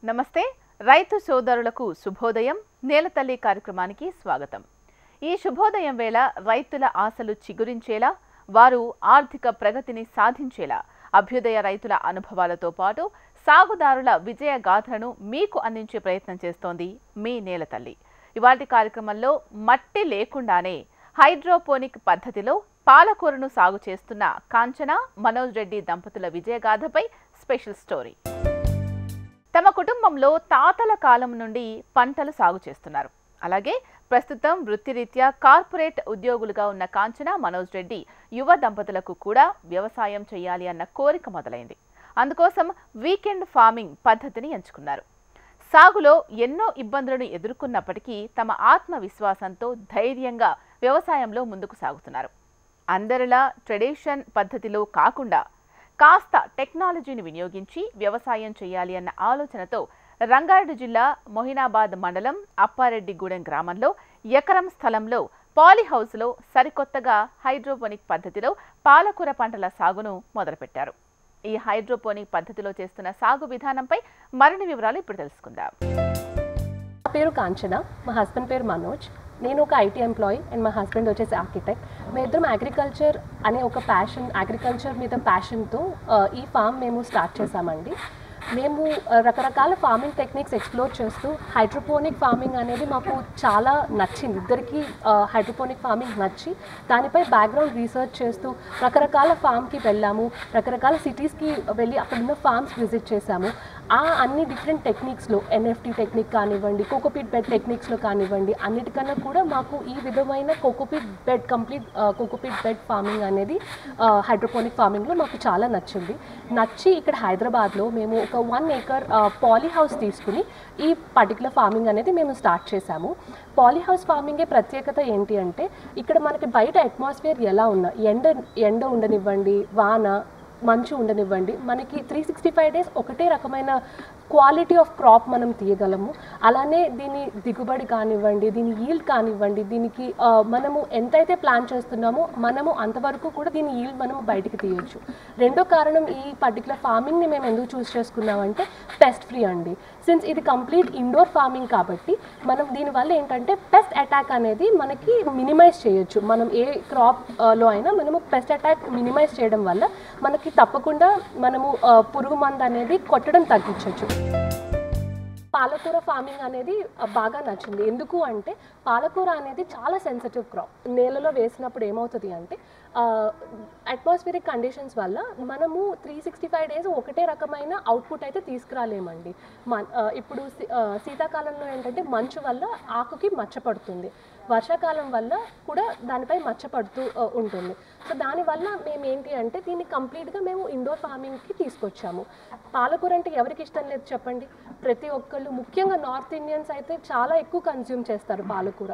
నమస్తే రైతు సోదరులకు శుభోదయం నేలతల్లి కార్యక్రమానికి స్వాగతం ఈ శుభోదయం వేళ రైతుల ఆశలు చిగురించేలా వారు ఆర్థిక ప్రగతిని సాధించేలా అభ్యుదయ రైతుల అనుభవాలతో పాటు సాగుదారుల విజయ గాథలను మీకు అందించే ప్రయత్నం చేస్తోంది మీ నేలతల్లి ఇవాటి కార్యక్రమంలో మట్టి లేకుండానే హైడ్రోపోనిక్ పద్ధతిలో పాలకూరను సాగు చేస్తున్న కాంచన మనోజ్ రెడ్డి దంపతుల విజయగాథపై స్పెషల్ స్టోరీ తమ కుటుంబంలో తాతల కాలం నుండి పంటలు సాగు చేస్తున్నారు అలాగే ప్రస్తుతం వృత్తిరీత్యా కార్పొరేట్ ఉద్యోగులుగా ఉన్న కాంచన మనోజ్ రెడ్డి యువ దంపతులకు కూడా వ్యవసాయం చేయాలి అన్న కోరిక మొదలైంది అందుకోసం వీకెండ్ ఫార్మింగ్ పద్ధతిని ఎంచుకున్నారు సాగులో ఎన్నో ఇబ్బందులను ఎదుర్కొన్నప్పటికీ తమ ఆత్మవిశ్వాసంతో ధైర్యంగా వ్యవసాయంలో ముందుకు సాగుతున్నారు అందరిలా ట్రెడిషన్ పద్ధతిలో కాకుండా కాస్త టెక్నాలజీని వినియోగించి వ్యవసాయం చేయాలి అన్న ఆలోచనతో రంగారెడ్డి జిల్లా మొహినాబాద్ మండలం అప్పారెడ్డిగూడెం గ్రామంలో ఎకరం స్థలంలో పాలీహౌస్లో సరికొత్తగా హైడ్రోపోనిక్ పద్ధతిలో పాలకూర పంటల సాగును మొదలుపెట్టారు ఈ హైడ్రోపోనిక్ పద్ధతిలో చేస్తున్న సాగు విధానంపై మరిన్ని వివరాలు ఇప్పుడు తెలుసుకుందాం నా పేరు కాంచన మా హస్బెండ్ పేరు మనోజ్ నేను ఒక ఐటీ ఎంప్లాయీ అండ్ మా హస్బెండ్ వచ్చేసి ఆర్కిటెక్ట్ మేము ఇద్దరం అగ్రికల్చర్ అనే ఒక ప్యాషన్ అగ్రికల్చర్ మీద ప్యాషన్తో ఈ ఫామ్ మేము స్టార్ట్ చేసామండి మేము ఆ, రకరకాల ఫార్మింగ్ టెక్నిక్స్ ఎక్స్ప్లోర్ చేస్తూ హైడ్రోపోనిక్ ఫార్మింగ్ అనేది మాకు చాలా నచ్చింది ఇద్దరికి హైడ్రోపోనిక్ ఫార్మింగ్ నచ్చి దానిపై బ్యాక్గ్రౌండ్ రీసెర్చ్ చేస్తూ రకరకాల ఫామ్కి వెళ్ళాము రకరకాల సిటీస్కి వెళ్ళి అక్కడ ఉన్న ఫార్మ్స్ విజిట్ చేశాము ఆ అన్ని డిఫరెంట్ టెక్నిక్స్లో ఎన్ఎఫ్టీ టెక్నిక్ కానివ్వండి కోకోపీట్ బెడ్ టెక్నిక్స్లో కానివ్వండి అన్నిటికన్నా కూడా మాకు ఈ విధమైన cocopeat bed complete cocopeat bed farming అనేది హైడ్రోపోనిక్ ఫార్మింగ్లో మాకు చాలా నచ్చింది నచ్చి ఇక్కడ హైదరాబాద్లో మేము ఒక వన్ ఏకర్ పాలీ హౌస్ తీసుకుని ఈ పర్టికులర్ ఫార్మింగ్ అనేది మేము స్టార్ట్ చేశాము పాలీ హౌస్ ఫార్మింగే ప్రత్యేకత ఏంటి అంటే ఇక్కడ మనకి బయట అట్మాస్ఫియర్ ఎలా ఉన్నా ఎండ ఎండ ఉండనివ్వండి వాన మంచు ఉండనివ్వండి మనకి త్రీ సిక్స్టీ ఫైవ్ డేస్ ఒకటే రకమైన క్వాలిటీ ఆఫ్ క్రాప్ మనం తీయగలము అలానే దీని దిగుబడి కానివ్వండి దీని ఈల్డ్ కానివ్వండి దీనికి ఆ, మనము ఎంతైతే ప్లాన్ చేస్తున్నామో మనము అంతవరకు కూడా దీని ఈల్డ్ మనం బయటికి తీయొచ్చు రెండో కారణం ఈ పర్టికులర్ ఫార్మింగ్ని మేము ఎందుకు చూస్ చేసుకున్నామంటే పెస్ట్ ఫ్రీ అండి సిన్స్ ఇది కంప్లీట్ ఇండోర్ ఫార్మింగ్ కాబట్టి మనం దీనివల్ల ఏంటంటే పెస్ట్ అటాక్ అనేది మనకి మినిమైజ్ చేయొచ్చు మనం ఏ క్రాప్ లో అయినా మనము పెస్ట్ అటాక్ మినిమైజ్ చేయడం వల్ల మనకి తప్పకుండా మనము ఆ, పురుగు మందు అనేది కొట్టడం తగ్గించవచ్చు పాలకూర ఫార్మింగ్ అనేది ఆ, బాగా నచ్చింది ఎందుకు అంటే పాలకూర అనేది చాలా సెన్సిటివ్ క్రాప్ నేలలో వేసినప్పుడు ఏమవుతుంది అంటే అట్మాస్ఫిరిక్ కండిషన్స్ వల్ల మనము త్రీ సిక్స్టీ ఫైవ్ డేస్ ఒకటే రకమైన అవుట్పుట్ అయితే తీసుకురాలేమండి మన ఆ, ఇప్పుడు శీ- ఆ, శీతాకాలంలో ఏంటంటే మంచు వల్ల ఆకుకి మచ్చ పడుతుంది వర్షాకాలం వల్ల కూడా దానిపై మచ్చ పడుతూ ఆ, ఉంటుంది సో దానివల్ల మేము ఏంటి అంటే దీన్ని కంప్లీట్గా మేము ఇండోర్ ఫార్మింగ్కి తీసుకొచ్చాము పాలకూర అంటే ఎవరికి ఇష్టం లేదు చెప్పండి ప్రతి ఒక్కళ్ళు ముఖ్యంగా నార్త్ ఇండియన్స్ అయితే చాలా ఎక్కువ కన్జ్యూమ్ చేస్తారు పాలకూర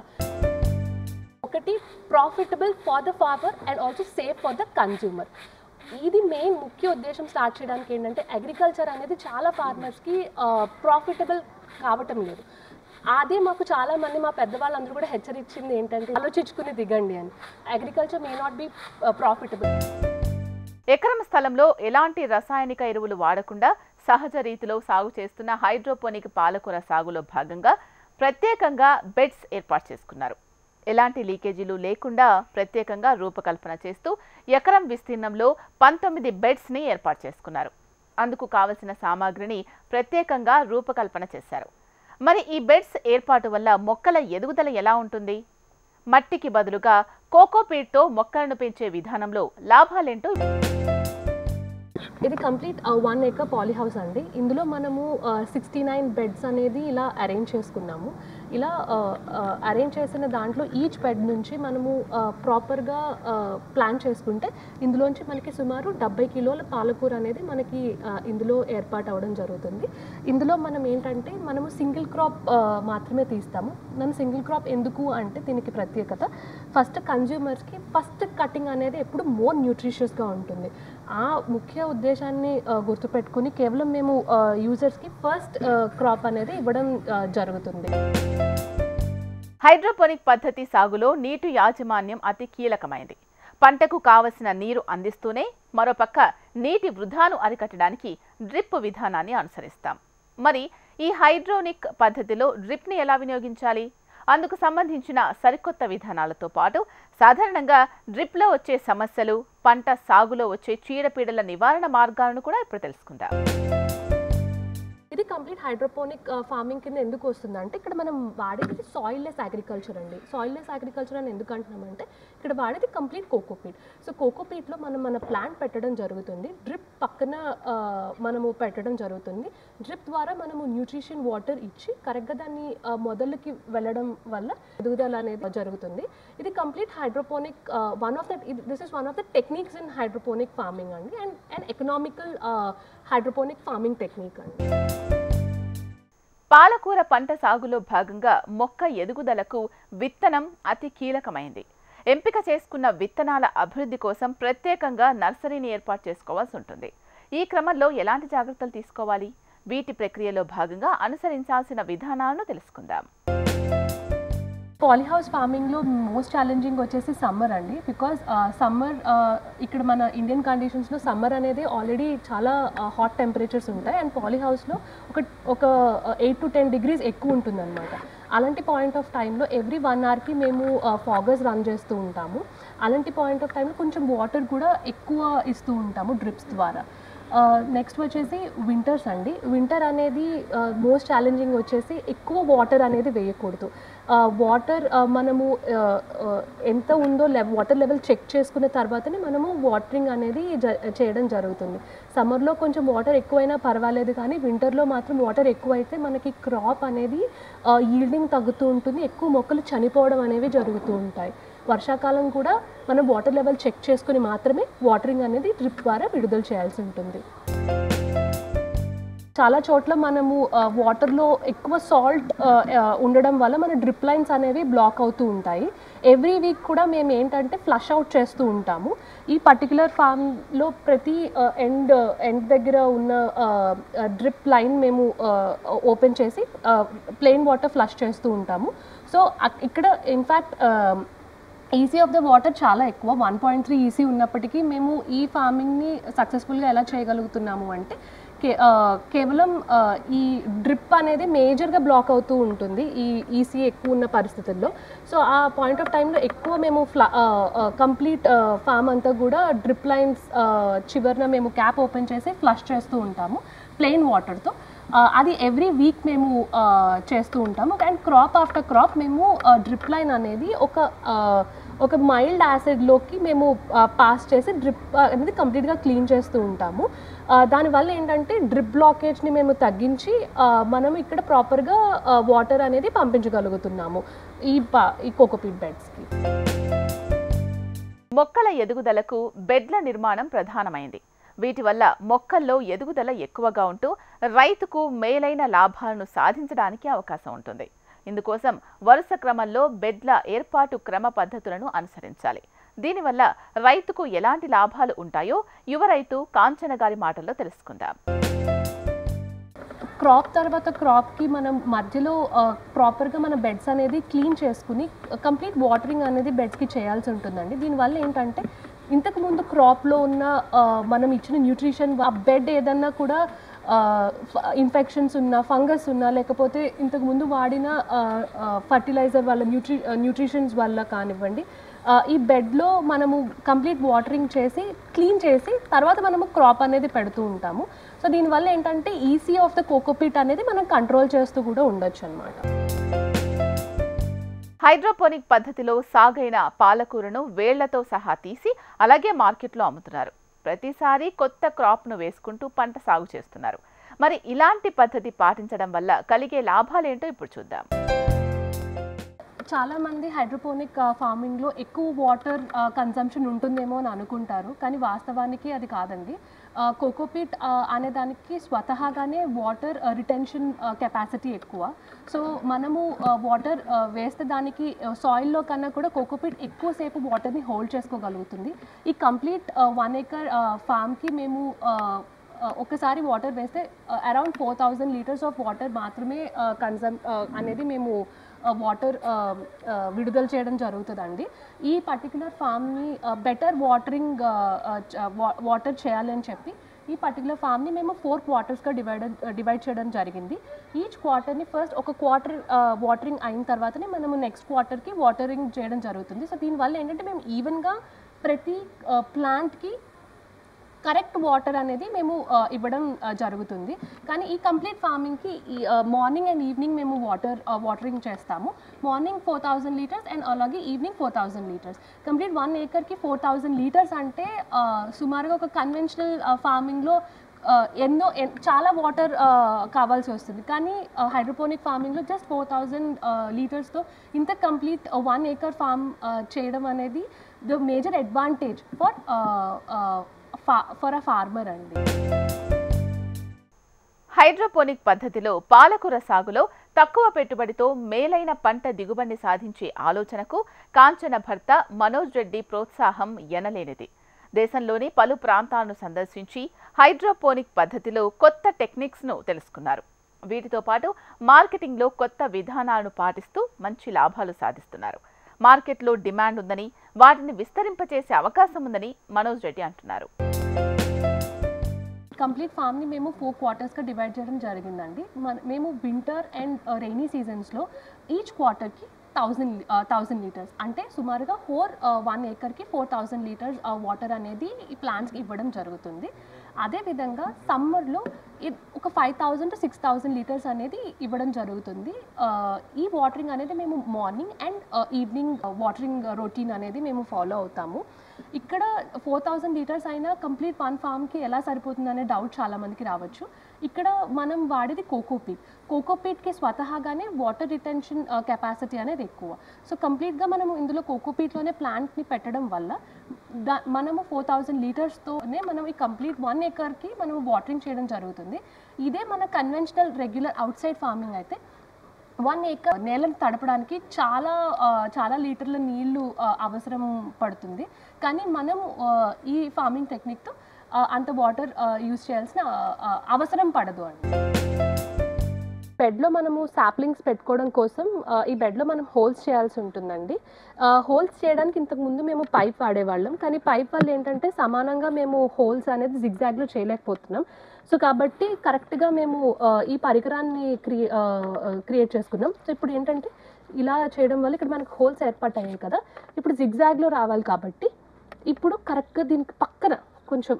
ఒకటి profitable for the farmer and also safe for the consumer ఇది మెయిన్ ముఖ్య ఉద్దేశం స్టార్ట్ చేయడానికి ఏంటంటే అగ్రికల్చర్ అనేది చాలా ఫార్మర్స్కి ప్రాఫిటబుల్ కావటం లేదు అదే మాకు చాలా మంది మా పెద్దవాళ్ళందరూ కూడా హెచ్చరించింది ఏంటంటే ఆలోచించుకుని దిగండి అని agriculture may not be profitable ఎకరం స్థలంలో ఎలాంటి రసాయనిక ఎరువులు వాడకుండా సహజ రీతిలో సాగు చేస్తున్న హైడ్రోపోనిక్ పాలకూర సాగులో భాగంగా ప్రత్యేకంగా బెడ్స్ ఏర్పాటు చేసుకున్నారు ఎలాంటి లీకేజీలు లేకుండా ప్రత్యేకంగా రూపకల్పన చేస్తూ ఎకరం విస్తీర్ణంలో పంతొమ్మిది బెడ్స్ని ఏర్పాటు చేసుకున్నారు అందుకు కావలసిన సామాగ్రిని ప్రత్యేకంగా రూపకల్పన చేశారు మరి ఈ బెడ్స్ ఏర్పాటు వల్ల మొక్కల ఎదుగుదల ఎలా ఉంటుంది మట్టికి బదులుగా కోకోపీట్తో మొక్కలను పెంచే విధానంలో లాభాలేంటో ఇది complete one acre poly house అండి ఇందులో మనము సిక్స్టీ నైన్ బెడ్స్ అనేది ఇలా అరేంజ్ చేసుకున్నాము ఇలా అరేంజ్ చేసిన దాంట్లో ఈచ్ బెడ్ నుంచి మనము ప్రాపర్గా ప్లాన్ చేసుకుంటే ఇందులోంచి మనకి సుమారు డెబ్బై కిలోల పాలకూర అనేది మనకి ఆ, ఇందులో ఏర్పాటు అవ్వడం జరుగుతుంది ఇందులో మనం ఏంటంటే మనము సింగిల్ క్రాప్ మాత్రమే తీస్తాము మనం సింగిల్ క్రాప్ ఎందుకు అంటే దీనికి ప్రత్యేకత ఫస్ట్ కన్జ్యూమర్స్కి ఫస్ట్ కటింగ్ అనేది ఎప్పుడు మోర్ న్యూట్రిషియస్గా ఉంటుంది ఆ ముఖ్య ఉద్దేశాన్ని ఆ, గుర్తుపెట్టుకుని కేవలం మేము యూజర్స్కి ఫస్ట్ క్రాప్ అనేది ఇవ్వడం ఆ, జరుగుతుంది హైడ్రోపోనిక్ పద్ధతి సాగులో నీటి యాజమాన్యం అతి కీలకమైంది పంటకు కావలసిన నీరు అందిస్తూనే మరోపక్క నీటి వృధాను అరికట్టడానికి డ్రిప్ విధానాన్ని అనుసరిస్తాం మరి ఈ హైడ్రోనిక్ పద్ధతిలో డ్రిప్ని ఎలా వినియోగించాలి అందుకు సంబంధించిన సరికొత్త విధానాలతో పాటు సాధారణంగా డ్రిప్లో వచ్చే సమస్యలు పంట సాగులో వచ్చే చీడపీడల నివారణ మార్గాలను కూడా ఇప్పుడు తెలుసుకుందాం ఇది కంప్లీట్ హైడ్రోపోనిక్ ఫార్మింగ్ కింద ఎందుకు వస్తుంది అంటే ఇక్కడ మనం వాడేది సాయిల్ లెస్ అగ్రికల్చర్ అండి సాయిల్ లెస్ అగ్రికల్చర్ అని ఎందుకు అంటున్నామంటే ఇక్కడ వాడేది కంప్లీట్ కోకోపీట్ సో కోకోపీట్లో మనం మన ప్లాంట్ పెట్టడం జరుగుతుంది డ్రిప్ పక్కన ఆ, మనము పెట్టడం జరుగుతుంది డ్రిప్ ద్వారా మనము న్యూట్రిషన్ వాటర్ ఇచ్చి కరెక్ట్గా దాన్ని ఆ, మొదలుకి వెళ్ళడం వల్ల ఎదుగుదల అనేది జరుగుతుంది ఇది complete hydroponic one of the this is one of the techniques in hydroponic farming అండి and and economical hydroponic farming technique అండి పాలకూర పంట సాగులో భాగంగా మొక్క ఎదుగుదలకు విత్తనం అతి కీలకమైంది ఎంపిక చేసుకున్న విత్తనాల అభివృద్ధి కోసం ప్రత్యేకంగా నర్సరీని ఏర్పాటు చేసుకోవాల్సి ఉంటుంది ఈ క్రమంలో ఎలాంటి జాగ్రత్తలు తీసుకోవాలి వీటి ప్రక్రియలో భాగంగా అనుసరించాల్సిన విధానాలను తెలుసుకుందాం పాలీహౌస్ ఫార్మింగ్లో మోస్ట్ ఛాలెంజింగ్ వచ్చేసి సమ్మర్ అండి బికాజ్ సమ్మర్ ఇక్కడ మన ఇండియన్ కండిషన్స్లో సమ్మర్ అనేది ఆల్రెడీ చాలా హాట్ టెంపరేచర్స్ ఉంటాయి అండ్ పాలీహౌస్లో ఒక ఒక ఎయిట్ టు టెన్ డిగ్రీస్ ఎక్కువ ఉంటుందన్నమాట అలాంటి పాయింట్ ఆఫ్ టైంలో ఎవ్రీ వన్ అవర్కి మేము ఫాగర్స్ రన్ చేస్తూ ఉంటాము అలాంటి పాయింట్ ఆఫ్ టైంలో కొంచెం వాటర్ కూడా ఎక్కువ ఇస్తూ ఉంటాము డ్రిప్స్ ద్వారా నెక్స్ట్ వచ్చేసి వింటర్స్ అండి వింటర్ అనేది మోస్ట్ ఛాలెంజింగ్ వచ్చేసి ఎక్కువ వాటర్ అనేది వేయకూడదు వాటర్ మనము ఆ, ఆ, ఎంత ఉందో లెవ్ వాటర్ లెవెల్ చెక్ చేసుకున్న తర్వాతనే మనము వాటరింగ్ అనేది జ చేయడం జరుగుతుంది సమ్మర్లో కొంచెం వాటర్ ఎక్కువైనా పర్వాలేదు కానీ వింటర్లో మాత్రం వాటర్ ఎక్కువైతే మనకి క్రాప్ అనేది ఈల్డింగ్ తగ్గుతూ ఉంటుంది ఎక్కువ మొక్కలు చనిపోవడం అనేవి జరుగుతూ ఉంటాయి వర్షాకాలం కూడా మనం వాటర్ లెవెల్ చెక్ చేసుకుని మాత్రమే వాటరింగ్ అనేది డ్రిప్ ద్వారా విడుదల చేయాల్సి ఉంటుంది చాలా చోట్ల మనము వాటర్లో ఎక్కువ సాల్ట్ ఉండడం వల్ల మన డ్రిప్ లైన్స్ అనేవి బ్లాక్ అవుతూ ఉంటాయి ఎవ్రీ వీక్ కూడా మేము ఏంటంటే ఫ్లష్ అవుట్ చేస్తూ ఉంటాము ఈ పర్టికులర్ ఫామ్లో ప్రతి ఎండ్ ఎండ్ దగ్గర ఉన్న డ్రిప్ లైన్ మేము ఓపెన్ చేసి ప్లెయిన్ వాటర్ ఫ్లష్ చేస్తూ ఉంటాము సో ఇక్కడ in fact EC of the water చాలా ఎక్కువ వన్ పాయింట్ త్రీ ఈసీ ఉన్నప్పటికీ మేము ఈ ఫార్మింగ్ని సక్సెస్ఫుల్గా ఎలా చేయగలుగుతున్నాము అంటే కే ఆ, కేవలం ఆ, ఈ డ్రిప్ అనేది మేజర్గా బ్లాక్ అవుతూ ఉంటుంది ఈ ఈసీ ఎక్కువ ఉన్న పరిస్థితుల్లో సో ఆ పాయింట్ ఆఫ్ టైంలో ఎక్కువ మేము ఫ్లా కంప్లీట్ ఫామ్ అంతా కూడా డ్రిప్ లైన్స్ చివరిన మేము క్యాప్ ఓపెన్ చేసి ఫ్లష్ చేస్తూ ఉంటాము ప్లెయిన్ వాటర్తో అది ఎవ్రీ వీక్ మేము ఆ, చేస్తూ ఉంటాము అండ్ క్రాప్ ఆఫ్టర్ క్రాప్ మేము డ్రిప్ లైన్ అనేది ఒక ఆ, ఒక మైల్డ్ యాసిడ్లోకి మేము పాస్ చేసి డ్రిప్ అనేది కంప్లీట్గా క్లీన్ చేస్తూ ఉంటాము ఆ, దానివల్ల ఏంటంటే డ్రిప్ బ్లాకేజ్ని మేము తగ్గించి ఆ, మనం ఇక్కడ ప్రాపర్గా వాటర్ అనేది పంపించగలుగుతున్నాము ఈ పా ఈ కోకోపీట్ బెడ్స్కి మొక్కల ఎదుగుదలకు బెడ్ల నిర్మాణం ప్రధానమైంది వీటి వల్ల మొక్కల్లో ఎదుగుదల ఎక్కువగా ఉంటూ రైతుకు మేలైన లాభాలను సాధించడానికి అవకాశం ఉంటుంది ఇందుకోసం వరుస క్రమంలో బెడ్ల ఏర్పాటు క్రమ పద్ధతులను అనుసరించాలి దీనివల్ల రైతుకు ఎలాంటి లాభాలు ఉంటాయో యువ రైతు కాంచన గారి మాటల్లో తెలుసుకుందాం క్రాప్ తర్వాత క్రాప్కి మనం మధ్యలో ప్రాపర్గా మన బెడ్స్ అనేది క్లీన్ చేసుకుని కంప్లీట్ వాటరింగ్ అనేది బెడ్స్కి చేయాల్సి ఉంటుందండి దీనివల్ల ఏంటంటే ఇంతకు ముందు క్రాప్లో ఉన్న ఆ, మనం ఇచ్చిన న్యూట్రిషన్ ఆ బెడ్ ఏదన్నా కూడా ఇన్ఫెక్షన్స్ ఉన్నా ఫంగస్ ఉన్నా లేకపోతే ఇంతకు ముందు వాడిన ఫర్టిలైజర్ వల్ల న్యూట్రి న్యూట్రిషన్స్ వల్ల కానివ్వండి ఆ, ఈ బెడ్లో మనము కంప్లీట్ వాటరింగ్ చేసి క్లీన్ చేసి తర్వాత మనము క్రాప్ అనేది పెడుతూ ఉంటాము సో దీనివల్ల ఏంటంటే ఈసీ ఆఫ్ ద కోకోపీట్ అనేది మనం కంట్రోల్ చేస్తూ కూడా ఉండొచ్చు అనమాట హైడ్రోపోనిక్ పద్ధతిలో సాగైన పాలకూరను వేళ్లతో సహా తీసి అలాగే మార్కెట్లో అమ్ముతున్నారు ప్రతిసారి కొత్త క్రాప్ను వేసుకుంటూ పంట సాగు చేస్తున్నారు మరి ఇలాంటి పద్ధతి పాటించడం వల్ల కలిగే లాభాలేంటో ఇప్పుడు చూద్దాం చాలా మంది హైడ్రోపోనిక్ ఫార్మింగ్లో ఎక్కువ వాటర్ కన్సంప్షన్ ఉంటుందేమో అని అనుకుంటారు కానీ వాస్తవానికి అది కాదండి కోకోపీట్ అనే దానికి స్వతహాగానే వాటర్ రిటెన్షన్ కెపాసిటీ ఎక్కువ సో మనము వాటర్ వేస్తే దానికి సాయిల్లో కన్నా కూడా కోకోపీట్ ఎక్కువసేపు వాటర్ని హోల్డ్ చేసుకోగలుగుతుంది ఈ కంప్లీట్ వన్ ఏకర్ ఫామ్కి మేము ఆ, ఆ, ఒకసారి వాటర్ వేస్తే around four thousand litres of water మాత్రమే కన్సమ్ అనేది మేము వాటర్ విడుదల చేయడం జరుగుతుందండి ఈ పర్టికులర్ ఫామ్ని బెటర్ వాటరింగ్ వాటర్ చేయాలని చెప్పి ఈ పర్టికులర్ ఫామ్ని మేము ఫోర్ క్వార్టర్స్గా డివైడ్ డివైడ్ చేయడం జరిగింది ఈచ్ క్వార్టర్ని ఫస్ట్ ఒక క్వార్టర్ వాటరింగ్ అయిన తర్వాతనే మనము నెక్స్ట్ క్వార్టర్కి వాటరింగ్ చేయడం జరుగుతుంది సో దీనివల్ల ఏంటంటే మేము ఈవెన్గా ప్రతి ప్లాంట్కి కరెక్ట్ వాటర్ అనేది మేము ఆ, ఇవ్వడం ఆ, జరుగుతుంది కానీ ఈ కంప్లీట్ ఫార్మింగ్కి ఈ మార్నింగ్ అండ్ ఈవినింగ్ మేము వాటర్ వాటరింగ్ చేస్తాము morning four thousand litres and అలాగే evening four thousand litres complete one ఏకర్కి ఫోర్ థౌజండ్ లీటర్స్ అంటే ఆ, సుమారుగా ఒక కన్వెన్షనల్ ఫార్మింగ్లో ఎన్నో ఎన్- చాలా వాటర్ కావాల్సి వస్తుంది కానీ హైడ్రోపోనిక్ ఫార్మింగ్లో జస్ట్ ఫోర్ థౌజండ్ లీటర్స్తో ఇంత కంప్లీట్ వన్ ఏకర్ ఫార్మ్ చేయడం అనేది the major advantage for for a farmer అండి హైడ్రోపోనిక్ పద్ధతిలో పాలకూర సాగులో తక్కువ పెట్టుబడితో మేలైన పంట దిగుబడిని సాధించే ఆలోచనకు కాంచన భర్త మనోజ్ రెడ్డి ప్రోత్సాహం ఎనలేనిది దేశంలోని పలు ప్రాంతాలను సందర్శించి హైడ్రోపోనిక్ పద్ధతిలో కొత్త టెక్నిక్స్ను తెలుసుకున్నారు వీటితో పాటు మార్కెటింగ్లో కొత్త విధానాలను పాటిస్తూ మంచి లాభాలు సాధిస్తున్నారు మార్కెట్లో డిమాండ్ ఉందని వాటిని విస్తరింపచేసే అవకాశం ఉందని మనోజ్ రెడ్డి అంటున్నారు కంప్లీట్ ఫామ్ని మేము ఫోర్ క్వార్టర్స్గా డివైడ్ చేయడం జరిగిందండి మన మేము వింటర్ అండ్ రైనీ సీజన్స్లో ఈచ్ క్వార్టర్కి థౌజండ్ థౌజండ్ లీటర్స్ అంటే సుమారుగా ఫోర్ వన్ ఏకర్కి ఫోర్ థౌజండ్ లీటర్స్ వాటర్ అనేది ఈ ప్లాంట్స్కి ఇవ్వడం జరుగుతుంది అదేవిధంగా సమ్మర్లో ఒక five thousand to six thousand litres అనేది ఇవ్వడం జరుగుతుంది ఆ, ఈ వాటరింగ్ అనేది మేము morning and evening watering routine అనేది మేము ఫాలో అవుతాము ఇక్కడ ఫోర్ థౌజండ్ లీటర్స్ అయినా కంప్లీట్ వన్ ఫామ్కి ఎలా సరిపోతుంది అనే డౌట్ చాలా మందికి రావచ్చు ఇక్కడ మనం వాడేది కోకోపీట్ కోకోపీట్కి స్వతహాగానే వాటర్ రిటెన్షన్ కెపాసిటీ అనేది ఎక్కువ సో కంప్లీట్గా మనము ఇందులో కోకోపీట్లోనే ప్లాంట్ని పెట్టడం వల్ల దా మనము ఫోర్ థౌజండ్ లీటర్స్తోనే మనం ఈ కంప్లీట్ వన్ ఏకర్కి మనం వాటరింగ్ చేయడం జరుగుతుంది ఇదే మన conventional regular outside farming అయితే వన్ ఏకర్ నేలను తడపడానికి చాలా ఆ, చాలా లీటర్ల నీళ్లు ఆ, అవసరం పడుతుంది కానీ మనం ఆ, ఈ ఫార్మింగ్ టెక్నిక్తో అంత వాటర్ యూజ్ చేయాల్సిన ఆ, ఆ, అవసరం పడదు అండి బెడ్లో మనము సాప్లింగ్స్ పెట్టుకోవడం కోసం ఆ, ఈ బెడ్లో మనం హోల్స్ చేయాల్సి ఉంటుందండి హోల్స్ చేయడానికి ఇంతకు ముందు మేము పైప్ వాడేవాళ్ళం కానీ పైప్ వల్ల ఏంటంటే సమానంగా మేము హోల్స్ అనేది జిగ్జాగ్లో చేయలేకపోతున్నాం సో కాబట్టి కరెక్ట్గా మేము ఆ, ఈ పరికరాన్ని క్రియే క్రియేట్ చేసుకున్నాం సో ఇప్పుడు ఏంటంటే ఇలా చేయడం వల్ల ఇక్కడ మనకు హోల్స్ ఏర్పాటయ్యాయి కదా ఇప్పుడు జిగ్జాగ్లో రావాలి కాబట్టి ఇప్పుడు కరెక్ట్గా దీనికి పక్కన కొంచెం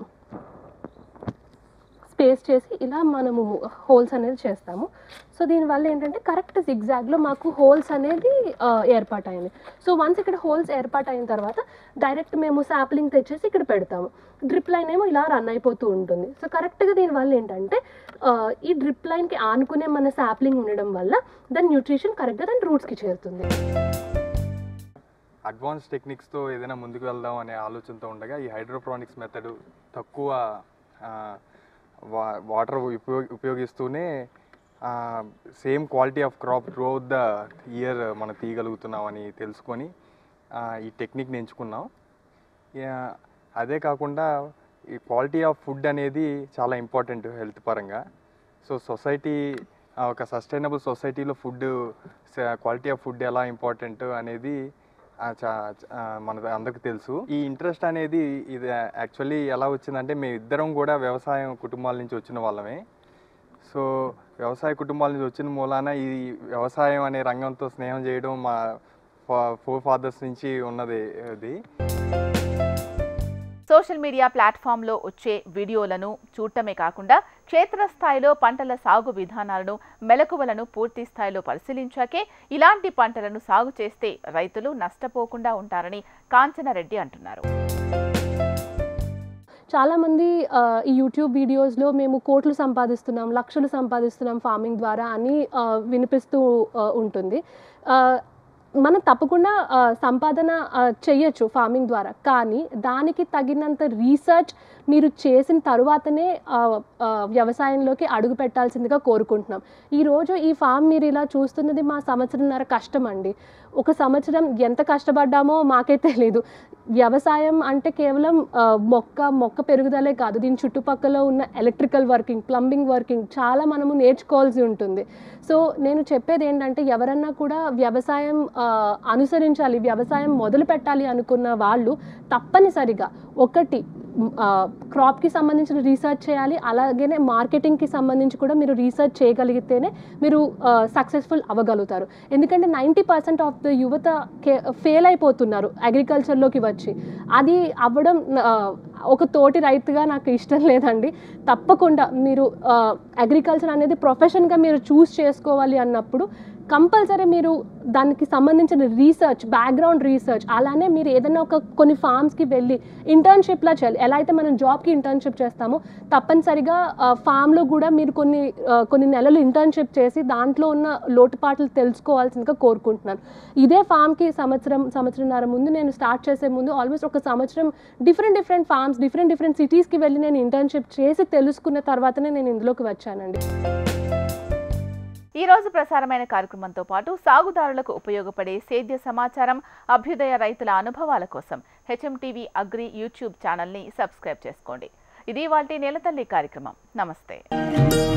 స్పేస్ చేసి ఇలా మనము హోల్స్ అనేది చేస్తాము సో దీనివల్ల ఏంటంటే కరెక్ట్ జిగ్జాగ్లో మాకు హోల్స్ అనేది ఆ, ఏర్పాటైంది సో వన్స్ ఇక్కడ హోల్స్ ఏర్పాటైన తర్వాత డైరెక్ట్ మేము శాప్లింగ్ తెచ్చేసి ఇక్కడ పెడతాము డ్రిప్ లైన్ ఏమో ఇలా రన్ అయిపోతూ ఉంటుంది సో కరెక్ట్గా దీనివల్ల ఏంటంటే ఆ, ఈ డ్రిప్ లైన్కి ఆనుకునే మన శాప్లింగ్ ఉండడం వల్ల దాని న్యూట్రిషన్ కరెక్ట్గా దాని రూట్స్కి చేరుతుంది అడ్వాన్స్ టెక్నిక్స్తో ఏదైనా ముందుకు వెళ్దాం అనే ఆలోచనతో ఉండగా ఈ హైడ్రోప్రానిక్స్ మెథడ్ తక్కువ వా వాటర్ ఉపయోగి ఉపయోగిస్తూనే same quality of crop throughout the year మనం తీయగలుగుతున్నామని తెలుసుకొని ఆ, ఈ టెక్నిక్ని ఎంచుకున్నాం యా, అదే కాకుండా ఈ క్వాలిటీ ఆఫ్ ఫుడ్ అనేది చాలా ఇంపార్టెంట్ హెల్త్ పరంగా సో సొసైటీ ఒక సస్టైనబుల్ సొసైటీలో ఫుడ్ క్వాలిటీ ఆఫ్ ఫుడ్ ఎలా ఇంపార్టెంట్ అనేది ఆ, చా- చా- ఆ, మన అందరికి తెలుసు ఈ ఇంట్రెస్ట్ అనేది ఇది యాక్చువల్లీ ఎలా వచ్చిందంటే మేము ఇద్దరం కూడా వ్యవసాయం కుటుంబాల నుంచి వచ్చిన వాళ్ళమే సో వ్యవసాయ కుటుంబాల నుంచి వచ్చిన మూలాన ఈ వ్యవసాయం అనే రంగంతో స్నేహం చేయడం మా ఫోర్ ఫాదర్స్ నుంచి ఉన్నది ఇది సోషల్ మీడియా ప్లాట్ఫామ్లో వచ్చే వీడియోలను చూడటమే కాకుండా క్షేత్రస్థాయిలో పంటల సాగు విధానాలను మెలకువలను పూర్తి స్థాయిలో పరిశీలించాకే ఇలాంటి పంటలను సాగు చేస్తే రైతులు నష్టపోకుండా ఉంటారని కాంచనరెడ్డి అంటున్నారు చాలామంది ఆ, ఈ యూట్యూబ్ వీడియోస్లో మేము కోట్లు సంపాదిస్తున్నాం లక్షలు సంపాదిస్తున్నాం ఫార్మింగ్ ద్వారా అని ఆ, వినిపిస్తూ ఆ, ఉంటుంది ఆ, మనం తప్పకుండా ఆ, సంపాదన ఆ, చెయ్యొచ్చు ఫార్మింగ్ ద్వారా కానీ దానికి తగినంత రీసెర్చ్ మీరు చేసిన తరువాతనే ఆ, ఆ, వ్యవసాయంలోకి అడుగు పెట్టాల్సిందిగా కోరుకుంటున్నాం ఈరోజు ఈ ఫామ్ మీరు ఇలా చూస్తున్నది మా సంవత్సరంన్నర కష్టం అండి ఒక సంవత్సరం ఎంత కష్టపడ్డామో మాకే తెలీదు వ్యవసాయం అంటే కేవలం ఆ, మొక్క మొక్క పెరుగుదలే కాదు దీని చుట్టుపక్కల ఉన్న ఎలక్ట్రికల్ వర్కింగ్ ప్లంబింగ్ వర్కింగ్ చాలా మనము నేర్చుకోవాల్సి ఉంటుంది సో నేను చెప్పేది ఏంటంటే ఎవరన్నా కూడా వ్యవసాయం ఆ, అనుసరించాలి వ్యవసాయం మొదలు పెట్టాలి అనుకున్న వాళ్ళు తప్పనిసరిగా ఒకటి క్రాప్కి సంబంధించిన రీసెర్చ్ చేయాలి అలాగనే మార్కెటింగ్కి సంబంధించి కూడా మీరు రీసెర్చ్ చేయగలిగితేనే మీరు సక్సెస్ఫుల్ అవ్వగలుగుతారు ఎందుకంటే నైంటీ పర్సెంట్ ఆఫ్ ద యువత ఫెయిల్ అయిపోతున్నారు అగ్రికల్చర్లోకి వచ్చి అది అవ్వడం ఆ, ఒక తోటి రైతుగా నాకు ఇష్టం లేదండి తప్పకుండా మీరు అగ్రికల్చర్ అనేది ప్రొఫెషన్గా మీరు చూస్ చేసుకోవాలి అన్నప్పుడు కంపల్సరీ మీరు దానికి సంబంధించిన రీసెర్చ్ బ్యాక్గ్రౌండ్ రీసెర్చ్ అలానే మీరు ఏదైనా ఒక కొన్ని ఫామ్స్కి వెళ్ళి ఇంటర్న్షిప్లా చేయాలి ఎలా అయితే మనం జాబ్కి ఇంటర్న్షిప్ చేస్తామో తప్పనిసరిగా ఫామ్లో కూడా మీరు కొన్ని ఆ, కొన్ని నెలలు ఇంటర్న్షిప్ చేసి దాంట్లో ఉన్న లోటుపాట్లు తెలుసుకోవాల్సిందిగా కోరుకుంటున్నాను ఇదే ఫామ్కి సంవత్సరం సంవత్సరంన్నర ముందు నేను స్టార్ట్ చేసే ముందు ఆల్మోస్ట్ ఒక సంవత్సరం different different farms different different సిటీస్కి వెళ్ళి నేను ఇంటర్న్షిప్ చేసి తెలుసుకున్న తర్వాతనే నేను ఇందులోకి వచ్చానండి ఈ రోజు ప్రసారమైన కార్యక్రమంతో పాటు సాగుదారులకు ఉపయోగపడే సేద్య సమాచారం అభ్యుదయ రైతుల అనుభవాల కోసం హెచ్ఎం టీవీ అగ్రి యూట్యూబ్ ఛానల్ని సబ్స్క్రైబ్ చేసుకోండి ఇది వాటి నెలతల్లి కార్యక్రమం నమస్తే